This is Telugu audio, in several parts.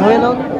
మూవీ ఎలా ఉంది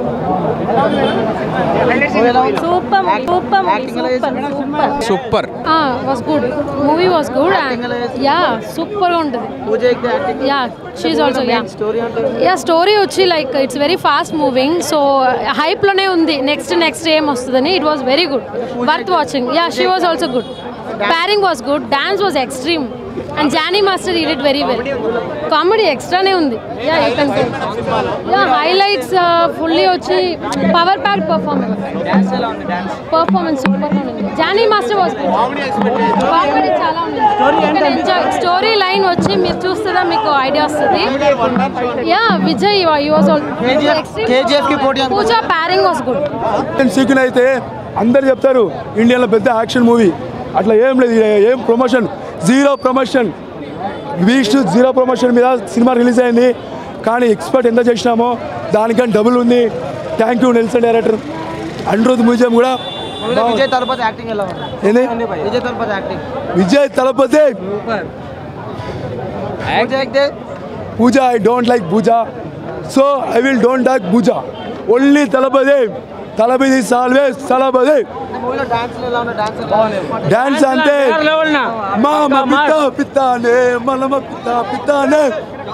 మూవీ ఎలా ఉంది సూపర్ సూపర్ Acting ఎలా super super was good movie was good ya super గా ఉంటుంది Pooja Hegde acting ya she also ya story అంటే యా స్టోరీ వచ్చి like it's very fast moving so హైప్లోనే ఉంది నెక్స్ట్ నెక్స్ట్ ఏం వస్తుందని it was very good worth watching ya she was also good pairing was good dance was extreme and Johnny master he did very well comedy ఎక్స్ట్రానే ఉంది యా యా హైలైట్స్ ఫుల్లీ వచ్చి power pack performance performance super ఉంది జానీ మాస్టర్ వాస్ కామెడీ చాలా ఉంది ఎంజాయ్ స్టోరీ లైన్ వచ్చి మీరు చూస్తుందా మీకు ఐడియా వస్తుంది ya Vijay you was KGF కి పోటీ అనుకో. Pooja pairing was good sequence అయితే అందరు చెప్తారు ఇండియాలో పెద్ద యాక్షన్ మూవీ అట్లా ఏం లేదు ఇది ఏం promotion zero promotion weeks zero promotion మీద సినిమా రిలీజ్ అయింది కానీ ఎక్స్పర్ట్ ఎంత చేసినామో దానికన్నా డబుల్ ఉంది thank you Nelson director Anirudh music కూడా మూవీలో విజయ్ తలపతి యాక్టింగ్ ఎలా ఉంది ఏంది Vijay Thalapathy acting Vijay Thalapathy Pooja Hegde Pooja I don't like Pooja so I will don't like Pooja only Thalapathy Thalapathy always Thalapathy మూవీలో డాన్స్ ఎలా ఉంది డాన్స్ డాన్స్ అంటే మామ పిత్త పిత్తానే మనమ పిత్త పిత్తానే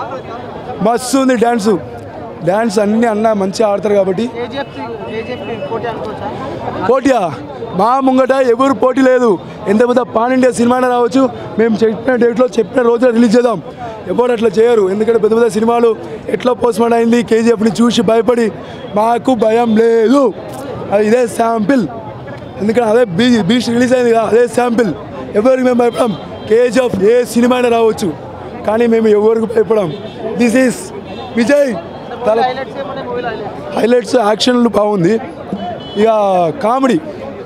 మస్తు ఉంది డాన్స్ డాన్స్ అన్ని అన్న మంచిగా ఆడతారు కాబట్టి కేజీఎఫ్ కేజీఎఫ్ పోటీ అనుకోవచ్చా పోటీయా మా ముంగట ఎవరు పోటీ లేదు ఎంత పెద్ద పాన్ ఇండియా సినిమా రావచ్చు మేము చెప్పిన డేట్లో చెప్పిన రోజున రిలీజ్ చేద్దాం ఎవరు అట్లా చేయరు ఎందుకంటే పెద్ద పెద్ద సినిమాలు ఎట్లా పోస్ట్మార్ట్ అయింది కేజీఎఫ్ని చూసి భయపడి మాకు భయం లేదు అది ఇదే శాంపిల్ ఎందుకంటే అదే బీ బీచ్ రిలీజ్ అయింది కదా అదే శాంపిల్ ఎవరికి మేము భయపడం కేజీఎఫ్ ఏ సినిమా అయినా రావచ్చు కానీ మేము ఎవరికి భయపడం దిస్ ఈస్ విజయ్ తల హైలైట్స్ ఏమన్నా మూవీలో హైలైట్స్ హైలైట్స్ యాక్షన్లు బాగుంది ఇక కామెడీ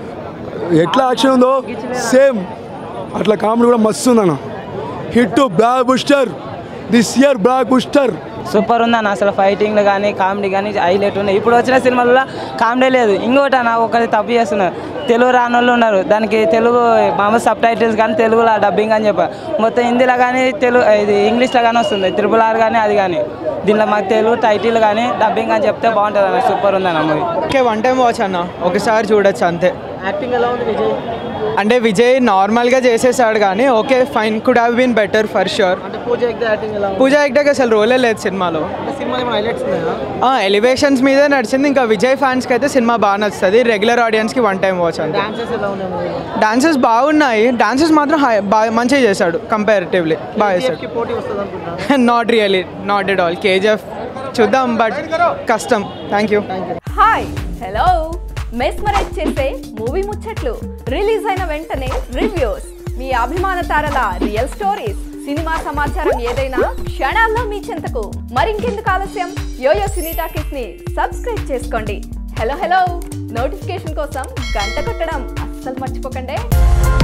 ఎట్లా యాక్షన్ ఉందో సేమ్ అట్లా కామెడీ కూడా మస్తు ఉందన్న hit blockbuster this year blockbuster super ఉందన్న అసలు ఫైటింగ్లు కానీ కామెడీ కానీ హైలైట్ ఉన్నాయి ఇప్పుడు వచ్చిన సినిమాలలో కామెడీ లేదు ఇంకోటి అన్న ఒకటి తప్పు చేస్తున్నారు తెలుగు రాని వాళ్ళు ఉన్నారు దానికి తెలుగు మామూలు సబ్ టైటిల్స్ కానీ తెలుగులో డబ్బింగ్ అని చెప్పారు మొత్తం హిందీలో కానీ తెలుగు ఇది ఇంగ్లీష్లో కానీ వస్తుంది త్రిపుల్ ఆర్ కానీ అది కానీ దీంట్లో మాకు తెలుగు టైటిల్ కానీ డబ్బింగ్ అని చెప్తే బాగుంటుంది అన్న సూపర్ ఉందన్న movie okay one time watch అన్న ఒకసారి చూడొచ్చు అంతే యాక్టింగ్ ఎలా ఉంది విజయ్ అంటే విజయ్ నార్మల్గా చేసేసాడు కానీ okay fine could have been better for sure అంటే పూజ ఎక్కితే యాక్టింగ్ ఎలా ఉంది పూజా హెగ్డేకి అసలు రోలే లేదు సినిమాలో అంటే సినిమాలో ఏమైనా హైలైట్స్ ఉన్నాయా ఎలివేషన్స్ మీదే నడిచింది ఇంకా విజయ్ ఫ్యాన్స్కి అయితే సినిమా బాగా నచ్చుతుంది రెగ్యులర్ ఆడియన్స్కి వన్ టైం వాచ్ అంతే డాన్సెస్ ఎలా ఉన్నాయి మూవీలో డాన్సెస్ బాగున్నాయి డాన్సెస్ మాత్రం హై బాగా మంచిగా చేశాడు కంపారిటివ్లీ బాగా చేశాడు కి పోటీ వస్తుంది అనుకుంటున్నా not really not at all KGF చూద్దాం బట్ కష్టం thank you hi hello mesmerize చేసే మూవీ ముచ్చట్లు రిలీజ్ అయిన వెంటనే రివ్యూస్ మీ అభిమాన తారల రియల్ స్టోరీస్ సినిమా సమాచారం ఏదైనా క్షణాల్లో మీ చెంతకు మరింకెందుకు ఆలస్యం యోయో సినీ టాకీస్ ని సబ్స్క్రైబ్ చేసుకోండి హలో హలో నోటిఫికేషన్ కోసం గంట కొట్టడం అస్సలు మర్చిపోకండి